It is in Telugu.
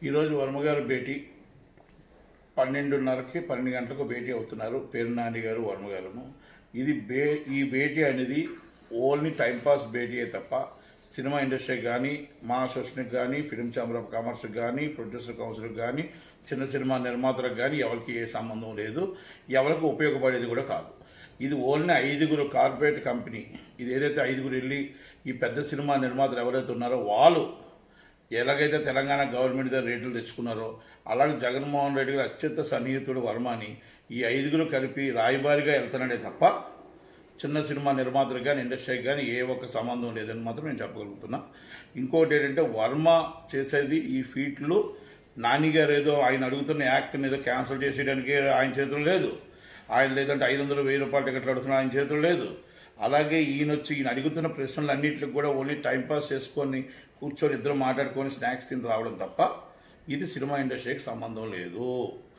ఈరోజు వర్మగారు భేటీ పన్నెండున్నరకి పన్నెండు గంటలకు భేటీ అవుతున్నారు పేరు నాని గారు వర్మ గారును ఇది బే ఈ భేటీ అనేది ఓన్లీ టైంపాస్ భేటీయే తప్ప సినిమా ఇండస్ట్రీకి కానీ మా అసోసియేషన్కి కానీ ఫిలిం ఛాంబర్ ఆఫ్ కామర్స్కి కానీ ప్రొడ్యూసర్ కౌన్సిల్కి కానీ చిన్న సినిమా నిర్మాతలకు కానీ ఎవరికి ఏ సంబంధం లేదు ఎవరికి ఉపయోగపడేది కూడా కాదు ఇది ఓన్లీ ఐదుగురు కార్పొరేట్ కంపెనీ ఇది ఏదైతే ఐదుగురు వెళ్ళి ఈ పెద్ద సినిమా నిర్మాతలు ఎవరైతే ఉన్నారో వాళ్ళు ఎలాగైతే తెలంగాణ గవర్నమెంట్ దగ్గర రేట్లు తెచ్చుకున్నారో అలాగే జగన్మోహన్ రెడ్డి గారు అత్యంత సన్నిహితుడు వర్మని ఈ ఐదుగురు కలిపి రాయబారిగా వెళ్తున్నాడే తప్ప చిన్న సినిమా నిర్మాతలకు కానీ ఇండస్ట్రీకి కానీ ఏ ఒక్క సంబంధం లేదని మాత్రం నేను చెప్పగలుగుతున్నా ఇంకోటి ఏంటంటే వర్మ చేసేది ఈ ఫీట్లు నాని గారు ఏదో ఆయన అడుగుతున్న యాక్ట్ని ఏదో క్యాన్సిల్ చేసేయడానికి ఆయన చేతులు లేదు ఆయన లేదంటే ఐదు వందలు వెయ్యి రూపాయల టికెట్లు అడుగుతున్నా ఆయన చేతులు లేదు అలాగే ఈయన వచ్చి ఈయన అడుగుతున్న ప్రశ్నలు అన్నింటికి కూడా ఓన్లీ టైంపాస్ చేసుకొని కూర్చొని ఇద్దరు మాట్లాడుకొని స్నాక్స్ తిని రావడం తప్ప ఇది సినిమా ఇండస్ట్రీకి సంబంధం లేదు